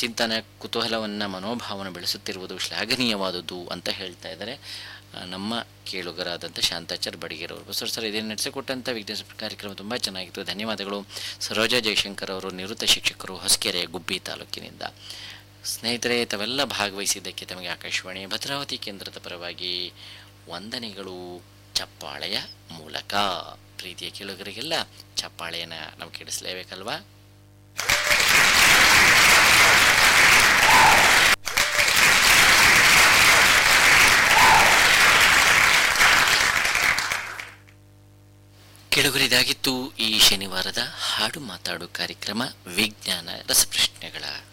ಚಿಂತನೆ ಕುತೂಹಲವನ್ನು ಮನೋಭಾವನ ಬೆಳೆಸುತ್ತಿರುವುದು ಶ್ಲಾಘನೀಯವಾದುದು ಅಂತ ಹೇಳ್ತಾ ಇದ್ದಾರೆ ಆ, ನಮ್ಮ ಕೇಳುಗರಾದಂಥ ಶಾಂತಾಚಾರ್ ಬಡಿಗೇರವರು ಬಸವರ ಸರ್ ಇದನ್ನು ನಡೆಸಿಕೊಟ್ಟಂಥ ವಿಜ್ಞಾನ ಕಾರ್ಯಕ್ರಮ ತುಂಬ ಚೆನ್ನಾಗಿತ್ತು ಧನ್ಯವಾದಗಳು ಸರೋಜಾ ಜಯಶಂಕರ್ ಅವರು ನಿವೃತ್ತ ಶಿಕ್ಷಕರು ಹೊಸಕೆರೆ ಗುಬ್ಬಿ ತಾಲೂಕಿನಿಂದ ಸ್ನೇಹಿತರೆ ತಾವೆಲ್ಲ ಭಾಗವಹಿಸಿದ್ದಕ್ಕೆ ತಮಗೆ ಆಕಾಶವಾಣಿ ಭದ್ರಾವತಿ ಕೇಂದ್ರದ ಪರವಾಗಿ ವಂದನೆಗಳು ಚಪ್ಪಾಳೆಯ ಮೂಲಕ ಪ್ರೀತಿಯ ಕೇಳುಗರಿಗೆಲ್ಲ ಚಪ್ಪಾಳೆಯನ್ನು ನಾವು ಕೇಳಿಸ್ಲೇಬೇಕಲ್ವಾ ಕೆಳಗರಿದಾಗಿತ್ತು ಈ ಶನಿವಾರದ ಹಾಡು ಮಾತಾಡು ಕಾರ್ಯಕ್ರಮ ವಿಜ್ಞಾನ ರಸಪ್ರಶ್ನೆಗಳ